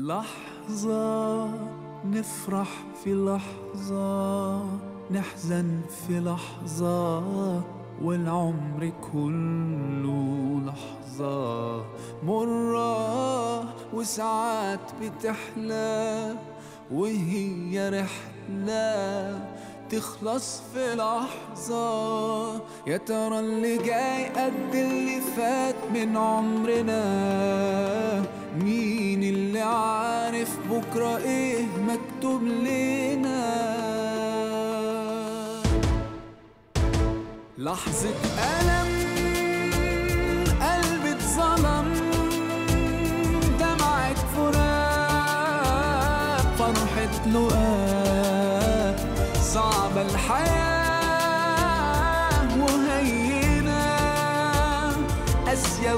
لحظة نفرح في لحظة نحزن في لحظة والعمر كله لحظة مرة وساعات بتحلى وهي رحلة تخلص في لحظة يا ترى اللي جاي قد اللي فات من عمرنا مين اللي عارف بكرة ايه مكتوب لنا لحظة ألم قلبي اتظلم دمعة فراق فرحة لقاء صعبة الحياة وهينة قاسية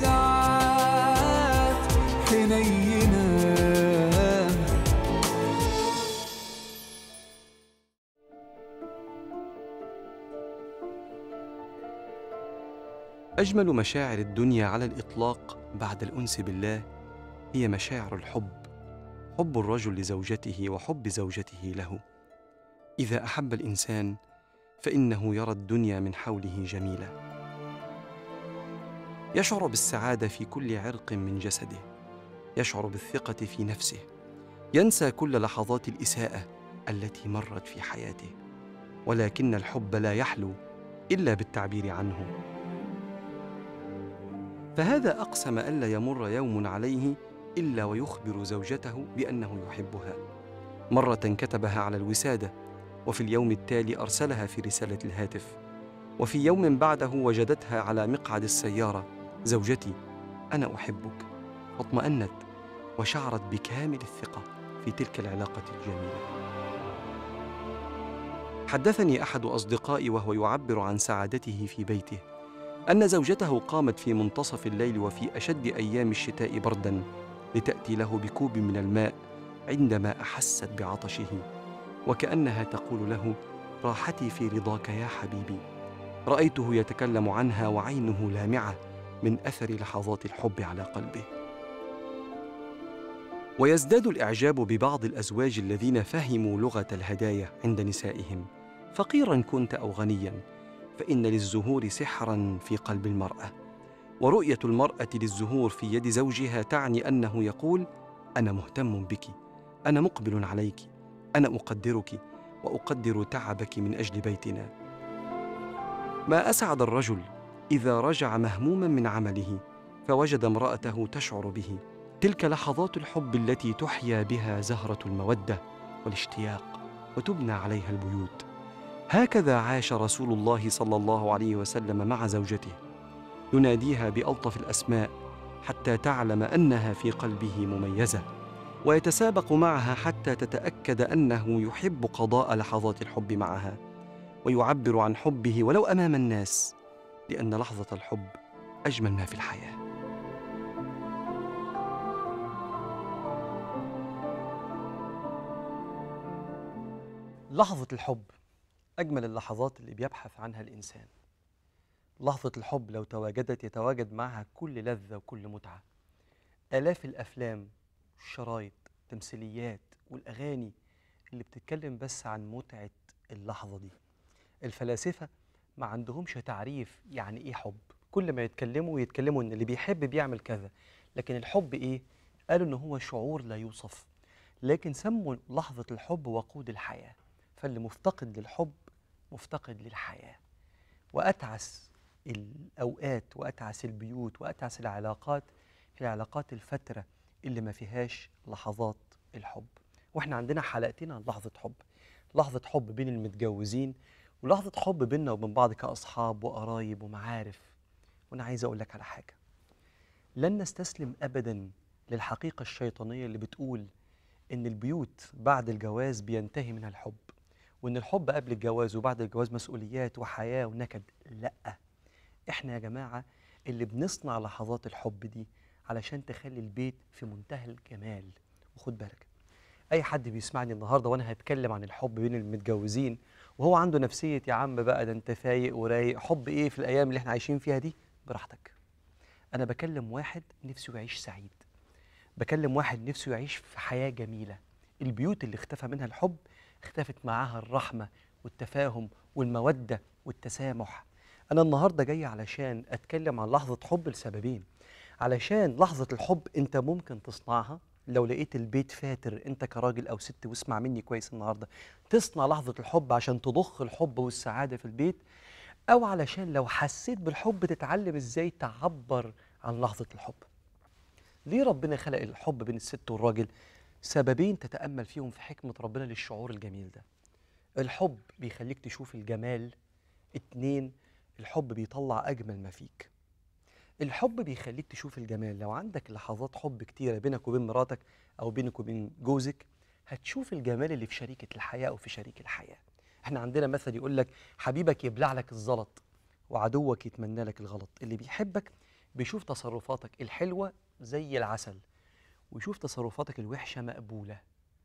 وساعات حنينة أجمل مشاعر الدنيا على الإطلاق بعد الأنس بالله هي مشاعر الحب حب الرجل لزوجته وحب زوجته له إذا أحب الإنسان فإنه يرى الدنيا من حوله جميلة يشعر بالسعادة في كل عرق من جسده يشعر بالثقة في نفسه ينسى كل لحظات الإساءة التي مرت في حياته ولكن الحب لا يحلو إلا بالتعبير عنه فهذا اقسم الا يمر يوم عليه الا ويخبر زوجته بانه يحبها مره كتبها على الوساده وفي اليوم التالي ارسلها في رساله الهاتف وفي يوم بعده وجدتها على مقعد السياره زوجتي انا احبك فاطمانت وشعرت بكامل الثقه في تلك العلاقه الجميله حدثني احد اصدقائي وهو يعبر عن سعادته في بيته ان زوجته قامت في منتصف الليل وفي اشد ايام الشتاء بردا لتاتي له بكوب من الماء عندما احست بعطشه وكانها تقول له راحتي في رضاك يا حبيبي رايته يتكلم عنها وعينه لامعه من اثر لحظات الحب على قلبه ويزداد الاعجاب ببعض الازواج الذين فهموا لغه الهدايا عند نسائهم فقيرا كنت او غنيا فان للزهور سحرا في قلب المراه ورؤيه المراه للزهور في يد زوجها تعني انه يقول انا مهتم بك انا مقبل عليك انا اقدرك واقدر تعبك من اجل بيتنا ما اسعد الرجل اذا رجع مهموما من عمله فوجد امراته تشعر به تلك لحظات الحب التي تحيا بها زهره الموده والاشتياق وتبنى عليها البيوت هكذا عاش رسول الله صلى الله عليه وسلم مع زوجته يناديها بالطف الاسماء حتى تعلم انها في قلبه مميزه ويتسابق معها حتى تتاكد انه يحب قضاء لحظات الحب معها ويعبر عن حبه ولو امام الناس لان لحظه الحب اجمل ما في الحياه لحظه الحب أجمل اللحظات اللي بيبحث عنها الإنسان لحظة الحب لو تواجدت يتواجد معها كل لذة وكل متعة آلاف الأفلام الشرايط التمثيليات والأغاني اللي بتتكلم بس عن متعة اللحظة دي الفلاسفة ما عندهمش تعريف يعني إيه حب كل ما يتكلموا يتكلموا إن اللي بيحب بيعمل كذا لكن الحب إيه؟ قالوا إن هو شعور لا يوصف لكن سموا لحظة الحب وقود الحياة فاللي مفتقد للحب مفتقد للحياة وأتعس الأوقات وأتعس البيوت وأتعس العلاقات هي العلاقات الفترة اللي ما فيهاش لحظات الحب واحنا عندنا حلقتين عن لحظة حب لحظة حب بين المتجوزين ولحظة حب بيننا وبين بعض كأصحاب وقرايب ومعارف وأنا عايز أقول لك على حاجة لن نستسلم أبدا للحقيقة الشيطانية اللي بتقول إن البيوت بعد الجواز بينتهي منها الحب وإن الحب قبل الجواز وبعد الجواز مسؤوليات وحياة ونكد لأ إحنا يا جماعة اللي بنصنع لحظات الحب دي علشان تخلي البيت في منتهى الجمال وخد بالك اي حد بيسمعني النهارده وانا هتكلم عن الحب بين المتجوزين وهو عنده نفسيه يا عم بقى ده انت فايق ورايق حب ايه في الايام اللي احنا عايشين فيها دي براحتك انا بكلم واحد نفسه يعيش سعيد بكلم واحد نفسه يعيش في حياة جميلة البيوت اللي اختفى منها الحب اختفت معاها الرحمة والتفاهم والمودة والتسامح أنا النهاردة جاي علشان أتكلم عن لحظة حب لسببين علشان لحظة الحب أنت ممكن تصنعها لو لقيت البيت فاتر أنت كراجل أو ست واسمع مني كويس النهاردة تصنع لحظة الحب عشان تضخ الحب والسعادة في البيت أو علشان لو حسيت بالحب تتعلم إزاي تعبر عن لحظة الحب ليه ربنا خلق الحب بين الست والراجل سببين تتأمل فيهم في حكمة ربنا للشعور الجميل ده الحب بيخليك تشوف الجمال اتنين الحب بيطلع أجمل ما فيك الحب بيخليك تشوف الجمال لو عندك لحظات حب كتيرة بينك وبين مراتك أو بينك وبين جوزك هتشوف الجمال اللي في شريكة الحياة أو في شريك الحياة احنا عندنا مثل يقول لك حبيبك يبلع لك الزلط وعدوك يتمنى لك الغلط اللي بيحبك بيشوف تصرفاتك الحلوة زي العسل ويشوف تصرفاتك الوحشة مقبولة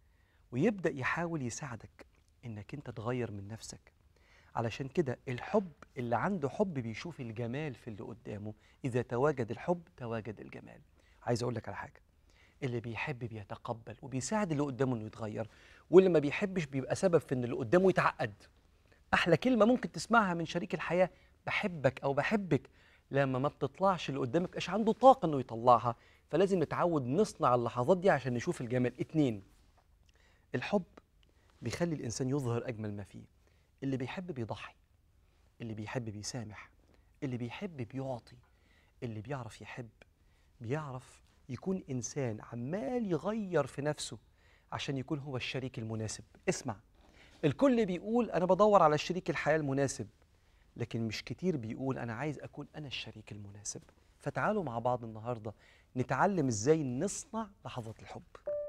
ويبدأ يحاول يساعدك إنك أنت تغير من نفسك علشان كده الحب اللي عنده حب بيشوف الجمال في اللي قدامه إذا تواجد الحب تواجد الجمال عايز أقول لك على حاجة اللي بيحب بيتقبل وبيساعد اللي قدامه إنه يتغير واللي ما بيحبش بيبقى سبب في إن اللي قدامه يتعقد أحلى كلمة ممكن تسمعها من شريك الحياة بحبك أو بحبك لما ما بتطلعش اللي قدامك مش عنده طاقة إنه يطلعها فلازم نتعود نصنع اللحظات دي عشان نشوف الجمال اتنين الحب بيخلي الإنسان يظهر أجمل ما فيه اللي بيحب بيضحي اللي بيحب بيسامح اللي بيحب بيعطي اللي بيعرف يحب بيعرف يكون إنسان عمال يغير في نفسه عشان يكون هو الشريك المناسب اسمع الكل بيقول أنا بدور على الشريك الحياة المناسب لكن مش كتير بيقول أنا عايز أكون أنا الشريك المناسب فتعالوا مع بعض النهاردة نتعلم إزاي نصنع لحظات الحب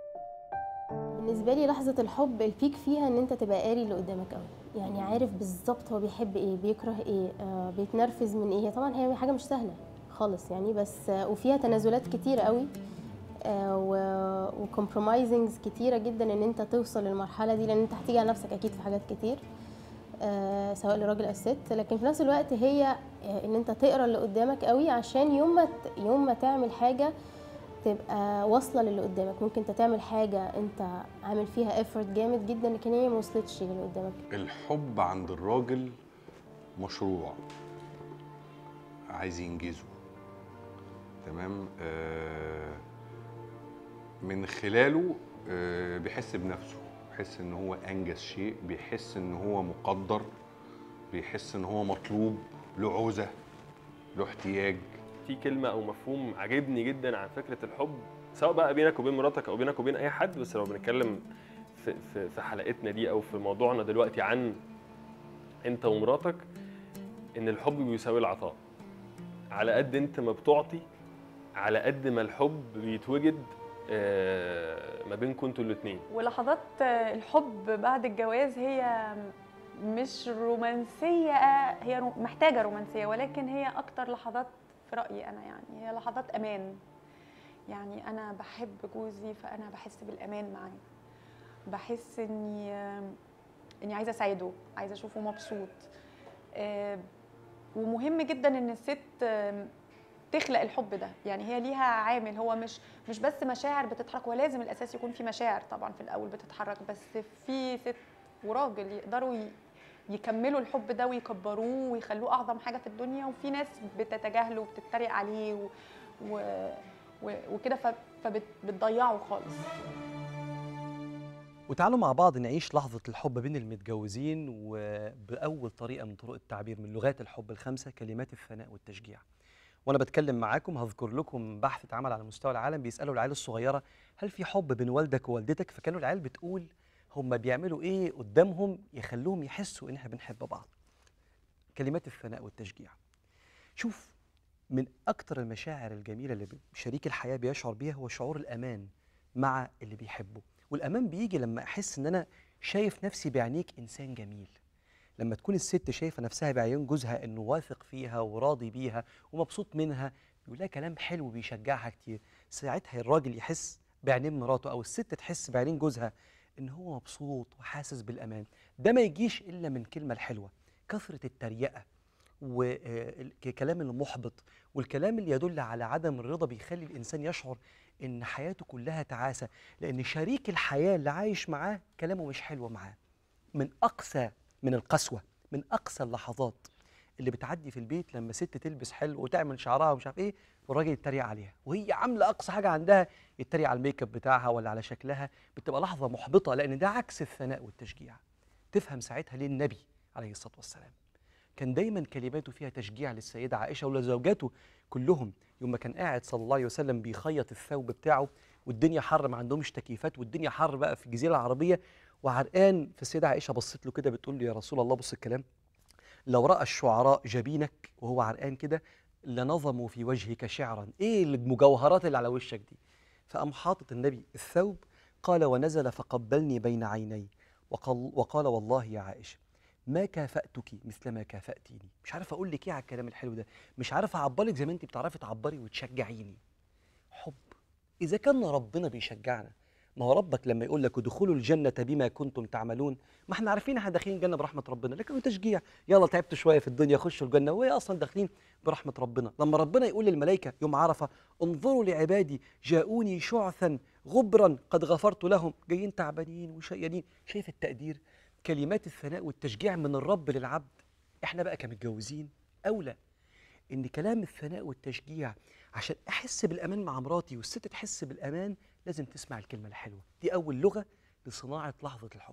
بالنسبه لي لحظه الحب البيك فيها ان انت تبقى قاري اللي قدامك قوي يعني عارف بالظبط هو بيحب ايه بيكره ايه آه بيتنرفز من ايه هي طبعا هي حاجه مش سهله خالص يعني بس آه وفيها تنازلات كتيره قوي آه وكومبرومايزنجز كتيره جدا ان انت توصل للمرحله دي لان انت هتيجي على نفسك اكيد في حاجات كتير آه سواء لراجل او ست لكن في نفس الوقت هي آه ان انت تقرا اللي قدامك قوي عشان يوم ما ت- يوم ما تعمل حاجه تبقى واصله للي قدامك ممكن انت تعمل حاجه انت عامل فيها ايفورت جامد جدا لكن هي ما وصلتش للي قدامك الحب عند الراجل مشروع عايز ينجزه تمام آه من خلاله آه بيحس بنفسه بيحس ان هو انجز شيء بيحس ان هو مقدر بيحس ان هو مطلوب له عوزه له احتياج في كلمه او مفهوم عجبني جدا عن فكره الحب سواء بقى بينك وبين مراتك او بينك وبين اي حد بس لو بنتكلم في في في حلقتنا دي او في موضوعنا دلوقتي عن انت ومراتك ان الحب بيساوي العطاء على قد انت ما بتعطي على قد ما الحب بيتوجد آه، ما بينكم انتوا الاثنين ولحظات الحب بعد الجواز هي مش رومانسية هي رو- محتاجة رومانسية ولكن هي أكتر لحظات في رأيي أنا يعني هي لحظات أمان يعني أنا بحب جوزي فأنا بحس بالأمان معاه بحس إني إني عايزة أساعده عايزة أشوفه مبسوط آه، ومهم جدا إن الست آم، تخلق الحب ده يعني هي ليها عامل هو مش مش بس مشاعر بتتحرك ولازم الاساس يكون في مشاعر طبعا في الاول بتتحرك بس في ست وراجل يقدروا ي- يكملوا الحب ده ويكبروه ويخلوه اعظم حاجه في الدنيا وفي ناس بتتجاهله وبتتريق عليه و... و... و... وكده ف... فبتضيعه خالص وتعالوا مع بعض نعيش لحظة الحب بين المتجوزين وبأول طريقة من طرق التعبير من لغات الحب الخمسة كلمات الثناء والتشجيع وأنا بتكلم معاكم هذكر لكم بحث اتعمل على مستوى العالم بيسألوا العيال الصغيرة هل في حب بين والدك ووالدتك فكانوا العيال بتقول هم بيعملوا إيه قدامهم يخلوهم يحسوا إن إحنا بنحب بعض كلمات الثناء والتشجيع شوف من أكتر المشاعر الجميلة اللي شريك الحياة بيشعر بيها هو شعور الأمان مع اللي بيحبه والامان بيجي لما احس ان انا شايف نفسي بعينيك انسان جميل لما تكون الست شايفه نفسها بعيون جوزها انه واثق فيها وراضي بيها ومبسوط منها بيقول لها كلام حلو بيشجعها كتير ساعتها الراجل يحس بعينين مراته او الست تحس بعينين جوزها ان هو مبسوط وحاسس بالامان ده ما يجيش الا من كلمه الحلوه كثره التريقه والكلام المحبط والكلام اللي يدل على عدم الرضا بيخلي الانسان يشعر ان حياته كلها تعاسه لان شريك الحياه اللي عايش معاه كلامه مش حلو معاه من اقسى من القسوه من اقسى اللحظات اللي بتعدي في البيت لما ست تلبس حلو وتعمل شعرها ومش عارف ايه والراجل يتريق عليها وهي عامله اقصى حاجه عندها يتريق على الميك اب بتاعها ولا على شكلها بتبقى لحظه محبطه لان ده عكس الثناء والتشجيع تفهم ساعتها ليه النبي عليه الصلاه والسلام كان دايما كلماته فيها تشجيع للسيده عائشه ولزوجاته كلهم يوم ما كان قاعد صلى الله عليه وسلم بيخيط الثوب بتاعه والدنيا حر ما عندهمش تكييفات والدنيا حر بقى في الجزيره العربيه وعرقان فالسيده عائشه بصت له كده بتقول له يا رسول الله بص الكلام لو راى الشعراء جبينك وهو عرقان كده لنظموا في وجهك شعرا ايه المجوهرات اللي على وشك دي فقام حاطط النبي الثوب قال ونزل فقبلني بين عيني وقال, وقال والله يا عائشه ما كافأتك مثل ما كافأتيني مش عارف اقول لك ايه على الكلام الحلو ده مش عارف اعبرك زي ما انت بتعرفي تعبري وتشجعيني حب اذا كان ربنا بيشجعنا ما هو ربك لما يقول لك ادخلوا الجنة بما كنتم تعملون ما احنا عارفين احنا داخلين الجنة برحمة ربنا لكن تشجيع يلا تعبتوا شوية في الدنيا خشوا الجنة وهي أصلا داخلين برحمة ربنا لما ربنا يقول للملائكة يوم عرفة انظروا لعبادي جاءوني شعثا غبرا قد غفرت لهم جايين تعبانين وشقيانين شايف التقدير كلمات الثناء والتشجيع من الرب للعبد احنا بقى كمتجوزين أولى ان كلام الثناء والتشجيع عشان احس بالامان مع مراتي والست تحس بالامان لازم تسمع الكلمه الحلوه دي اول لغه لصناعه لحظه الحب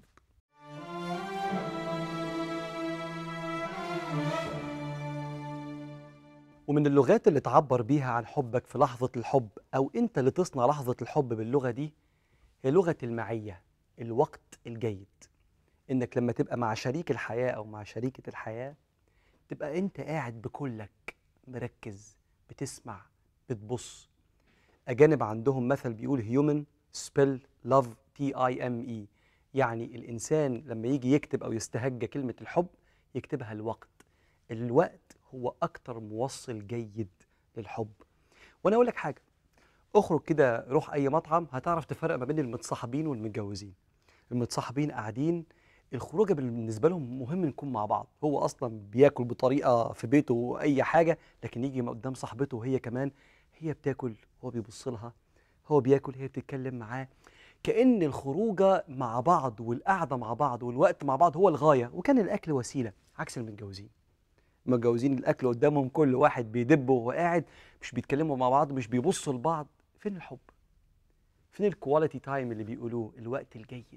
ومن اللغات اللي تعبر بيها عن حبك في لحظه الحب او انت اللي تصنع لحظه الحب باللغه دي هي لغه المعيه الوقت الجيد انك لما تبقى مع شريك الحياه او مع شريكه الحياه تبقى انت قاعد بكلك مركز بتسمع بتبص اجانب عندهم مثل بيقول هيومن سبيل لاف تي اي ام اي يعني الانسان لما يجي يكتب او يستهجى كلمه الحب يكتبها الوقت الوقت هو اكتر موصل جيد للحب وانا اقول لك حاجه اخرج كده روح اي مطعم هتعرف تفرق ما بين المتصاحبين والمتجوزين المتصاحبين قاعدين الخروجه بالنسبه لهم مهم نكون مع بعض هو اصلا بياكل بطريقه في بيته اي حاجه لكن يجي قدام صاحبته وهي كمان هي بتاكل هو بيبص لها هو بياكل هي بتتكلم معاه كأن الخروجه مع بعض والقعده مع بعض والوقت مع بعض هو الغايه وكان الاكل وسيله عكس المتجوزين المتجوزين الاكل قدامهم كل واحد بيدب وهو قاعد مش بيتكلموا مع بعض مش بيبصوا لبعض فين الحب فين الكواليتي تايم اللي بيقولوه الوقت الجيد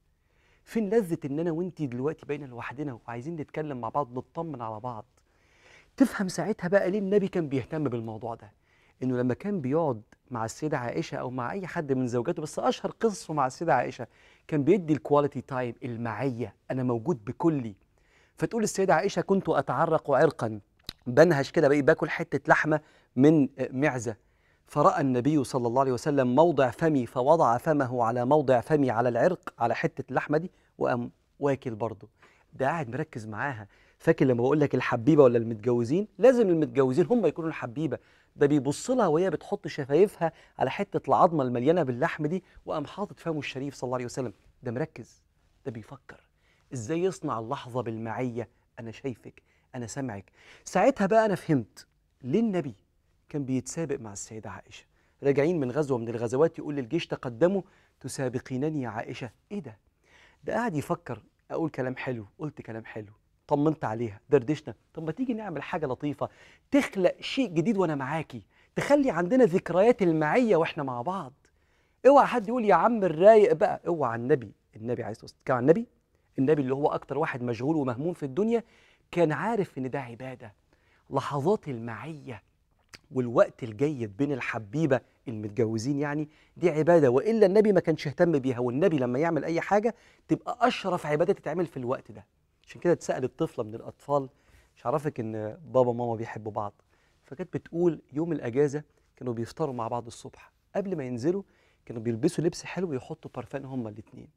فين لذة ان انا وانتي دلوقتي بين لوحدنا وعايزين نتكلم مع بعض نطمن على بعض تفهم ساعتها بقى ليه النبي كان بيهتم بالموضوع ده انه لما كان بيقعد مع السيدة عائشة او مع اي حد من زوجاته بس اشهر قصته مع السيدة عائشة كان بيدي الكواليتي تايم المعية انا موجود بكلي فتقول السيدة عائشة كنت اتعرق عرقا بنهش كده بقى باكل حتة لحمة من معزة فرأى النبي صلى الله عليه وسلم موضع فمي فوضع فمه على موضع فمي على العرق على حتة اللحمة دي وقام واكل برضه ده قاعد مركز معاها فاكر لما بقول لك الحبيبة ولا المتجوزين لازم المتجوزين هم يكونوا الحبيبة ده بيبص لها وهي بتحط شفايفها على حتة العظمة المليانة باللحم دي وقام حاطط فمه الشريف صلى الله عليه وسلم ده مركز ده بيفكر ازاي يصنع اللحظة بالمعية انا شايفك انا سامعك ساعتها بقى انا فهمت ليه النبي كان بيتسابق مع السيدة عائشة راجعين من غزوة من الغزوات يقول للجيش تقدموا تسابقينني يا عائشة ايه ده ده قاعد يفكر اقول كلام حلو قلت كلام حلو طمنت عليها دردشنا طب ما تيجي نعمل حاجة لطيفة تخلق شيء جديد وانا معاكي تخلي عندنا ذكريات المعية واحنا مع بعض اوعى حد يقول يا عم الرايق بقى اوعى النبي النبي عايز تتكلم عن النبي النبي اللي هو اكتر واحد مشغول ومهموم في الدنيا كان عارف ان ده عبادة لحظات المعيه والوقت الجيد بين الحبيبه المتجوزين يعني دي عباده والا النبي ما كانش اهتم بيها والنبي لما يعمل اي حاجه تبقى اشرف عباده تتعمل في الوقت ده عشان كده اتسال الطفله من الاطفال مش عرفك ان بابا وماما بيحبوا بعض فكانت بتقول يوم الاجازه كانوا بيفطروا مع بعض الصبح قبل ما ينزلوا كانوا بيلبسوا لبس حلو ويحطوا بارفان هما الاثنين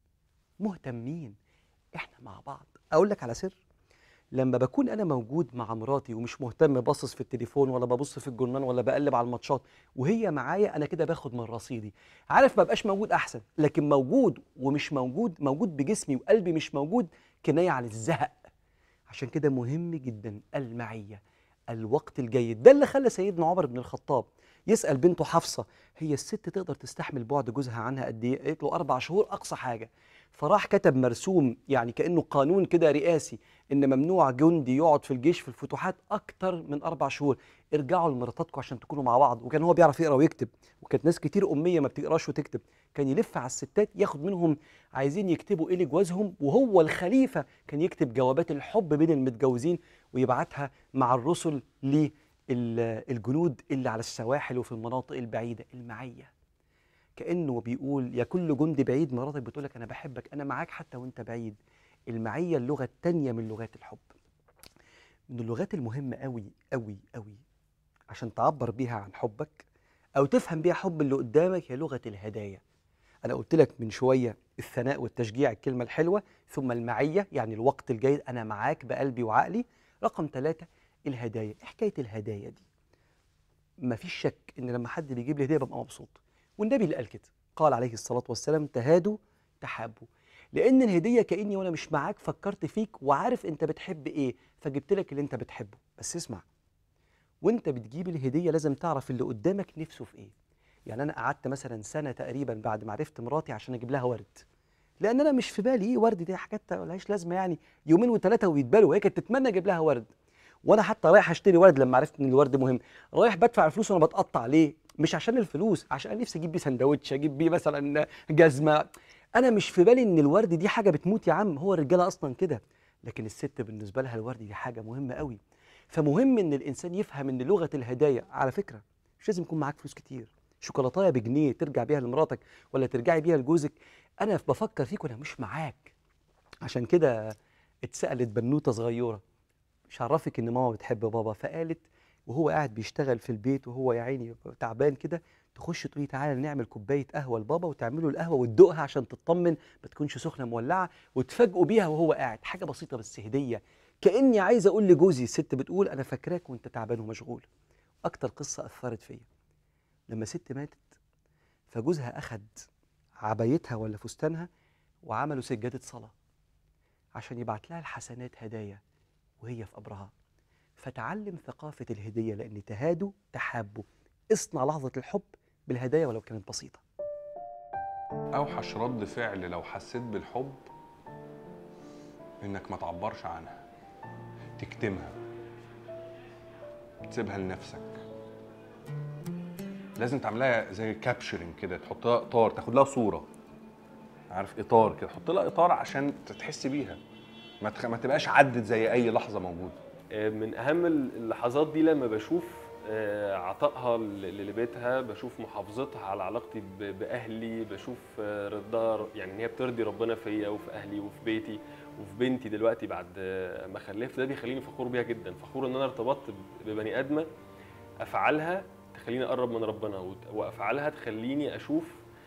مهتمين احنا مع بعض اقول لك على سر لما بكون انا موجود مع مراتي ومش مهتم باصص في التليفون ولا ببص في الجرنان ولا بقلب على الماتشات وهي معايا انا كده باخد من رصيدي عارف ما بقاش موجود احسن لكن موجود ومش موجود موجود بجسمي وقلبي مش موجود كنايه عن الزهق عشان كده مهم جدا المعيه الوقت الجيد ده اللي خلى سيدنا عمر بن الخطاب يسال بنته حفصه هي الست تقدر تستحمل بعد جوزها عنها قد ايه قالت له اربع شهور اقصى حاجه فراح كتب مرسوم يعني كانه قانون كده رئاسي ان ممنوع جندي يقعد في الجيش في الفتوحات اكتر من اربع شهور ارجعوا لمراتاتكم عشان تكونوا مع بعض وكان هو بيعرف يقرا ويكتب وكانت ناس كتير اميه ما بتقراش وتكتب كان يلف على الستات ياخد منهم عايزين يكتبوا ايه لجوازهم وهو الخليفه كان يكتب جوابات الحب بين المتجوزين ويبعتها مع الرسل للجنود اللي على السواحل وفي المناطق البعيده المعيه كانه بيقول يا كل جند بعيد مراتك بتقول لك انا بحبك انا معاك حتى وانت بعيد المعيه اللغه الثانيه من لغات الحب من اللغات المهمه قوي قوي قوي عشان تعبر بيها عن حبك او تفهم بيها حب اللي قدامك هي لغه الهدايا انا قلت لك من شويه الثناء والتشجيع الكلمه الحلوه ثم المعيه يعني الوقت الجيد انا معاك بقلبي وعقلي رقم ثلاثة الهدايا إيه حكايه الهدايا دي مفيش شك ان لما حد بيجيب لي هديه ببقى مبسوط والنبي اللي قال كده قال عليه الصلاه والسلام تهادوا تحابوا لان الهديه كاني وانا مش معاك فكرت فيك وعارف انت بتحب ايه فجبت لك اللي انت بتحبه بس اسمع وانت بتجيب الهديه لازم تعرف اللي قدامك نفسه في ايه يعني انا قعدت مثلا سنه تقريبا بعد ما عرفت مراتي عشان اجيب لها ورد لان انا مش في بالي ايه ورد دي حاجات ملهاش لازمه يعني يومين وثلاثه ويتبالوا هي كانت تتمنى اجيب لها ورد وانا حتى رايح اشتري ورد لما عرفت ان الورد مهم رايح بدفع الفلوس وانا بتقطع ليه مش عشان الفلوس عشان أنا نفسي اجيب بيه سندوتش اجيب بيه مثلا جزمه انا مش في بالي ان الورد دي حاجه بتموت يا عم هو الرجاله اصلا كده لكن الست بالنسبه لها الورد دي حاجه مهمه قوي فمهم ان الانسان يفهم ان لغه الهدايا على فكره مش لازم يكون معاك فلوس كتير شوكولاتايه بجنيه ترجع بيها لمراتك ولا ترجعي بيها لجوزك انا بفكر فيك وانا مش معاك عشان كده اتسالت بنوته صغيره مش عرفك ان ماما بتحب بابا فقالت وهو قاعد بيشتغل في البيت وهو يا عيني تعبان كده تخش تقولي تعالى نعمل كوبايه قهوه لبابا وتعملوا القهوه وتدوقها عشان تطمن ما تكونش سخنه مولعه وتفاجئوا بيها وهو قاعد حاجه بسيطه بس هديه كاني عايز اقول لجوزي الست بتقول انا فاكراك وانت تعبان ومشغول اكتر قصه اثرت فيا لما ست ماتت فجوزها اخد عبايتها ولا فستانها وعملوا سجاده صلاه عشان يبعت لها الحسنات هدايا وهي في قبرها فتعلم ثقافة الهدية لأن تهادوا تحابوا اصنع لحظة الحب بالهدايا ولو كانت بسيطة اوحش رد فعل لو حسيت بالحب انك ما تعبرش عنها تكتمها تسيبها لنفسك لازم تعملها زي كابشرنج كده تحط لها اطار تاخد لها صوره عارف اطار كده تحط لها اطار عشان تحس بيها ما, تخ... ما تبقاش عدت زي اي لحظه موجوده آه، من اهم اللحظات دي لما بشوف آه، عطائها ل- لبيتها بشوف محافظتها على علاقتي ب- باهلي بشوف آه، رضاها يعني ان هي بترضي ربنا فيا وفي اهلي وفي بيتي وفي بنتي دلوقتي بعد آه، ما خلفت ده بيخليني فخور بيها جدا فخور ان انا ارتبطت ب- ببني ادمه افعالها تخليني اقرب من ربنا وت- وافعالها تخليني اشوف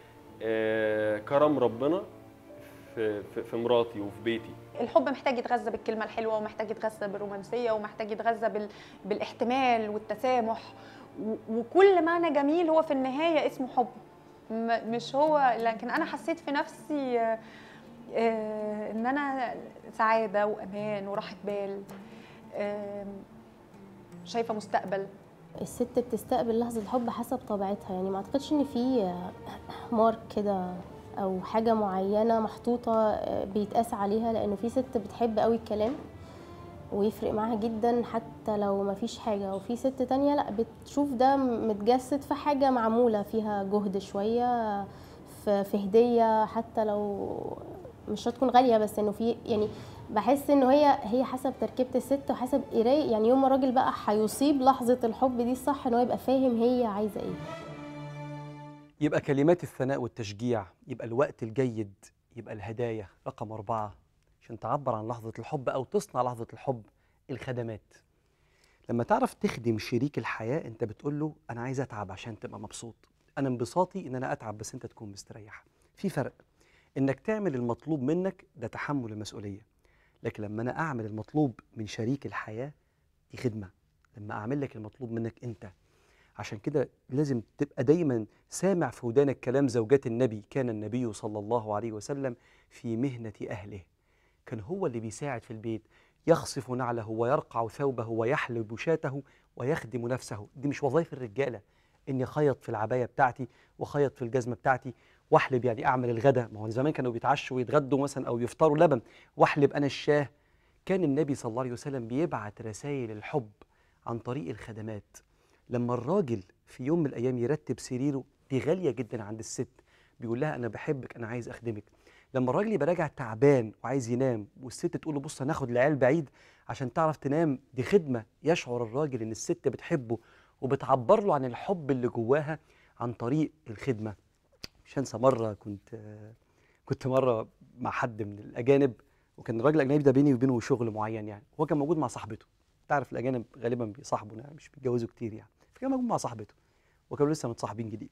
آه، كرم ربنا في في- في مراتي وفي بيتي الحب محتاج يتغذى بالكلمة الحلوة ومحتاج يتغذى بالرومانسية ومحتاج يتغذى بال... بالاحتمال والتسامح و... وكل معنى جميل هو في النهاية اسمه حب م... مش هو لكن أنا حسيت في نفسي آه، آه، إن أنا سعادة وأمان وراحة بال آم، شايفة مستقبل الست بتستقبل لحظة الحب حسب طبيعتها يعني ما اعتقدش ان في مارك كده او حاجة معينة محطوطة آه، بيتقاس عليها لانه في ست بتحب قوي الكلام ويفرق معاها جدا حتى لو ما فيش حاجة وفي ست تانية لا بتشوف ده متجسد في حاجة معمولة فيها جهد شوية في في هدية حتى لو مش هتكون غالية بس انه في يعني بحس انه هي هي حسب تركيبه الست وحسب قرايه يعني يوم ما الراجل بقى هيصيب لحظه الحب دي الصح ان هو يبقى فاهم هي عايزه ايه يبقى كلمات الثناء والتشجيع يبقى الوقت الجيد يبقى الهدايا رقم أربعة عشان تعبر عن لحظة الحب أو تصنع لحظة الحب الخدمات لما تعرف تخدم شريك الحياة أنت بتقول له أنا عايز أتعب عشان تبقى مبسوط أنا انبساطي إن أنا أتعب بس أنت تكون مستريح في فرق إنك تعمل المطلوب منك ده تحمل المسؤولية لكن لما أنا أعمل المطلوب من شريك الحياة دي خدمة لما أعمل لك المطلوب منك أنت عشان كده لازم تبقى دايما سامع في ودانك كلام زوجات النبي كان النبي صلى الله عليه وسلم في مهنة أهله كان هو اللي بيساعد في البيت يخصف نعله ويرقع ثوبه ويحلب شاته ويخدم نفسه دي مش وظائف الرجاله اني اخيط في العبايه بتاعتي واخيط في الجزمه بتاعتي واحلب يعني اعمل الغدا ما هو زمان كانوا بيتعشوا ويتغدوا مثلا او يفطروا لبن واحلب انا الشاه كان النبي صلى الله عليه وسلم بيبعت رسائل الحب عن طريق الخدمات لما الراجل في يوم من الايام يرتب سريره دي غاليه جدا عند الست بيقول لها انا بحبك انا عايز اخدمك لما الراجل يبقى راجع تعبان وعايز ينام والست تقول له بص هناخد العيال بعيد عشان تعرف تنام دي خدمه يشعر الراجل ان الست بتحبه وبتعبر له عن الحب اللي جواها عن طريق الخدمه مش هنسى مره كنت كنت مره مع حد من الاجانب وكان الراجل الاجنبي ده بيني وبينه شغل معين يعني هو كان موجود مع صاحبته تعرف الاجانب غالبا بيصاحبوا يعني مش بيتجوزوا كتير يعني فكان موجود مع صاحبته وكانوا لسه متصاحبين جديد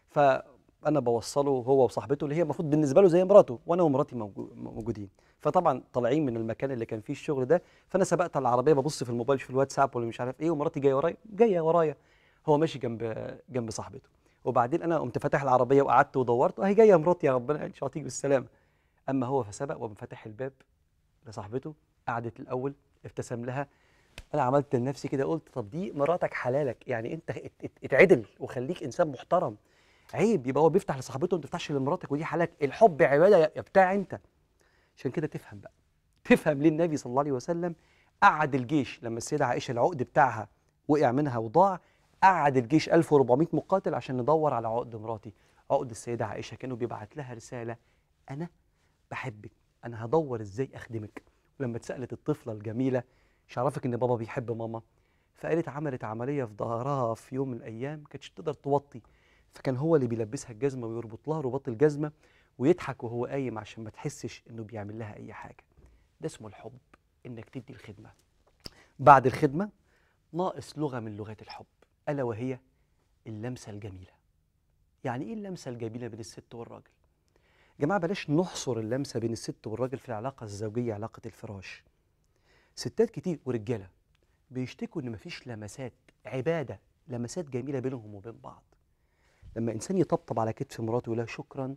فانا بوصله هو وصاحبته اللي هي المفروض بالنسبه له زي مراته وانا ومراتي موجو- موجودين فطبعا طالعين من المكان اللي كان فيه الشغل ده فانا سبقت على العربيه ببص في الموبايل في الواتساب ولا مش عارف ايه ومراتي جايه ورايا جايه ورايا هو ماشي جنب جنب صاحبته وبعدين انا قمت فاتح العربيه وقعدت ودورت اهي جايه مراتي يا ربنا ان شاء الله تيجي بالسلامه اما هو فسبق وقام فاتح الباب لصاحبته قعدت الاول ابتسم لها انا عملت لنفسي كده قلت طب دي مراتك حلالك يعني انت ات- ات- اتعدل وخليك انسان محترم عيب يبقى هو بيفتح لصاحبته وانت ما تفتحش لمراتك ودي حلالك الحب عباده يا يا بتاع انت عشان كده تفهم بقى تفهم ليه النبي صلى الله عليه وسلم قعد الجيش لما السيده عائشه العقد بتاعها وقع منها وضاع قعد الجيش 1400 مقاتل عشان ندور على عقد مراتي عقد السيده عائشه كانوا بيبعت لها رساله انا بحبك انا هدور ازاي اخدمك ولما اتسالت الطفله الجميله مش عرفك ان بابا بيحب ماما فقالت عملت عمليه في ظهرها في يوم من الايام كانتش تقدر توطي فكان هو اللي بيلبسها الجزمه ويربط لها رباط الجزمه ويضحك وهو قايم عشان ما تحسش انه بيعمل لها اي حاجه ده اسمه الحب انك تدي الخدمه بعد الخدمه ناقص لغه من لغات الحب الا وهي اللمسه الجميله يعني ايه اللمسه الجميله بين الست والراجل يا جماعه بلاش نحصر اللمسه بين الست والراجل في العلاقه الزوجيه علاقه الفراش ستات كتير ورجاله بيشتكوا ان مفيش لمسات عباده لمسات جميله بينهم وبين بعض لما انسان يطبطب على كتف مراته ويقول لها شكرا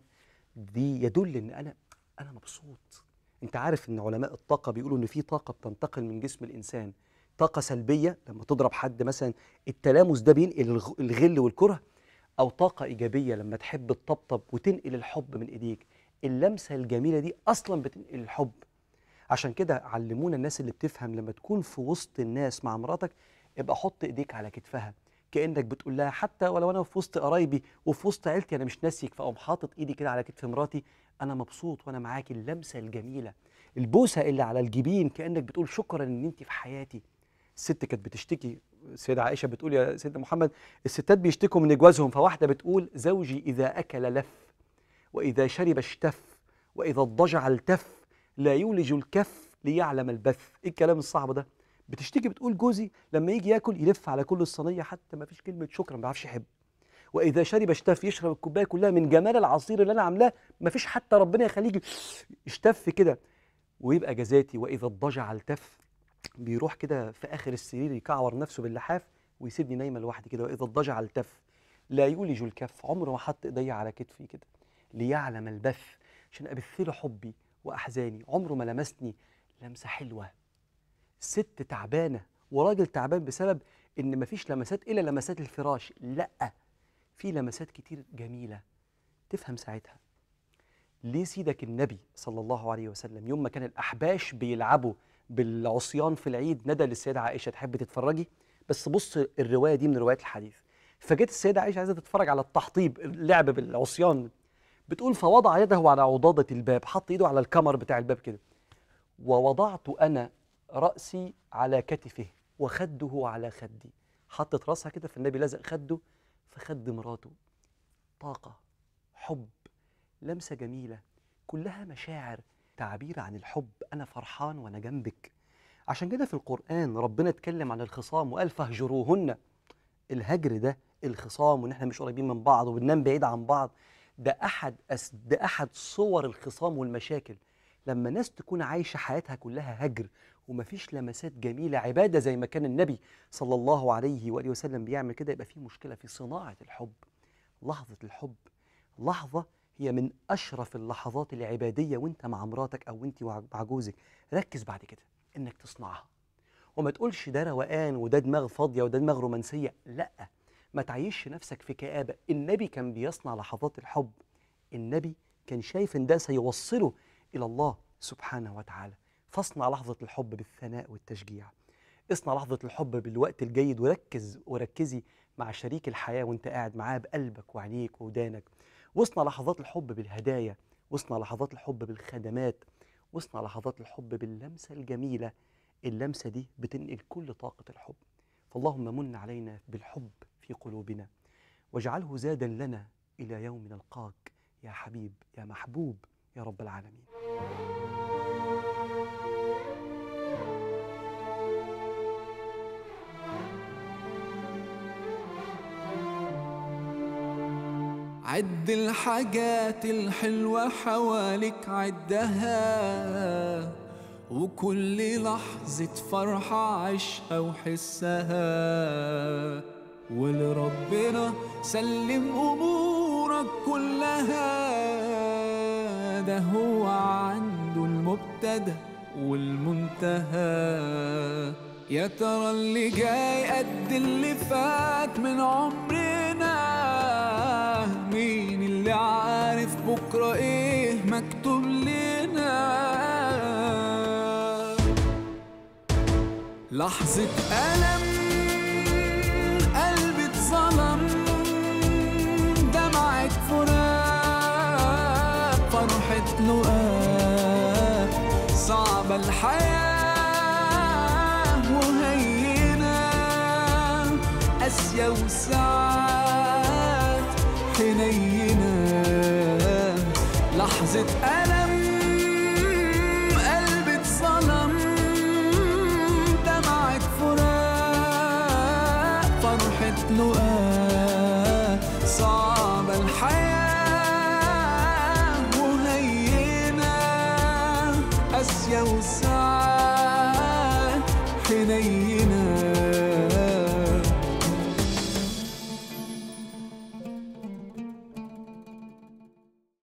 دي يدل ان انا انا مبسوط انت عارف ان علماء الطاقه بيقولوا ان في طاقه بتنتقل من جسم الانسان طاقه سلبيه لما تضرب حد مثلا التلامس ده بينقل الغ- الغل والكره او طاقه ايجابيه لما تحب تطبطب وتنقل الحب من ايديك اللمسه الجميله دي اصلا بتنقل الحب عشان كده علمونا الناس اللي بتفهم لما تكون في وسط الناس مع مراتك ابقى حط ايديك على كتفها كانك بتقول لها حتى ولو انا في وسط قرايبي وفي وسط عيلتي انا مش ناسيك فاقوم حاطط ايدي كده على كتف مراتي انا مبسوط وانا معاكي اللمسه الجميله البوسه اللي على الجبين كانك بتقول شكرا ان انت في حياتي الست كانت بتشتكي السيدة عائشة بتقول يا سيدنا محمد الستات بيشتكوا من جوازهم فواحدة بتقول زوجي إذا أكل لف وإذا شرب اشتف وإذا اضطجع التف لا يولج الكف ليعلم البث إيه الكلام الصعب ده بتشتكي بتقول جوزي لما يجي ياكل يلف على كل الصينية حتى ما فيش كلمة شكرا ما بيعرفش يحب وإذا شرب اشتف يشرب الكوباية كلها من جمال العصير اللي أنا عاملاه ما فيش حتى ربنا يخليه يشتف كده ويبقى جزاتي وإذا اضطجع التف بيروح كده في اخر السرير يكعور نفسه باللحاف ويسيبني نايمه لوحدي كده واذا اضطجع التف لا يولج الكف عمره ما حط ايديا على كتفي كده ليعلم البث عشان ابث له حبي واحزاني عمره ما لمسني لمسه حلوه ست تعبانه وراجل تعبان بسبب ان مفيش لمسات الا لمسات الفراش لا في لمسات كتير جميله تفهم ساعتها ليه سيدك النبي صلى الله عليه وسلم يوم ما كان الأحباش بيلعبوا بالعصيان في العيد ندى للسيدة عائشة تحب تتفرجي بس بص الرواية دي من روايات الحديث فجت السيدة عائشة عايزة تتفرج على التحطيب اللعب بالعصيان بتقول فوضع يده على عضادة الباب حط ايده على الكمر بتاع الباب كده ووضعت أنا رأسي على كتفه وخده على خدي حطت راسها كده فالنبي لزق خده في خد مراته طاقة حب لمسة جميلة كلها مشاعر تعبير عن الحب أنا فرحان وأنا جنبك عشان كده في القرآن ربنا اتكلم عن الخصام وقال فاهجروهن الهجر ده الخصام وإن إحنا مش قريبين من بعض وبننام بعيد عن بعض ده أحد أس ده أحد صور الخصام والمشاكل لما ناس تكون عايشة حياتها كلها هجر ومفيش لمسات جميلة عبادة زي ما كان النبي صلى الله عليه وآله وسلم بيعمل كده يبقى في مشكلة في صناعة الحب لحظة الحب لحظة هي من أشرف اللحظات العبادية وأنت مع مراتك أو أنت مع مع جوزك ركز بعد كده انك تصنعها وما تقولش ده روقان وده دماغ فاضيه وده دماغ رومانسيه لا ما تعيش نفسك في كآبة النبي كان بيصنع لحظات الحب النبي كان شايف ان ده سيوصله الى الله سبحانه وتعالى فاصنع لحظة الحب بالثناء والتشجيع اصنع لحظة الحب بالوقت الجيد وركز وركزي مع شريك الحياة وانت قاعد معاه بقلبك وعينيك ودانك واصنع لحظات الحب بالهدايا واصنع لحظات الحب بالخدمات واصنع لحظات الحب باللمسة الجميلة اللمسة دي بتنقل كل طاقة الحب فاللهم من علينا بالحب في قلوبنا واجعله زادا لنا إلى يوم نلقاك يا حبيب يا محبوب يا رب العالمين عد الحاجات الحلوة حواليك عدها وكل لحظة فرحة عيشها وحسها ولربنا سلم أمورك كلها ده هو عنده المبتدأ والمنتهى يا ترى اللي جاي قد اللي فات من عمرنا مين اللي عارف بكرة ايه مكتوب لنا لحظة ألم قلبي اتظلم دمعة فراق فرحة لقاء صعبة الحياة وهينة قاسية وساعات حنينة لحظة ألم قلبي اتظلم دمعة فراق فرحة لقاء صعبة الحياة وهينة قاسية وساعات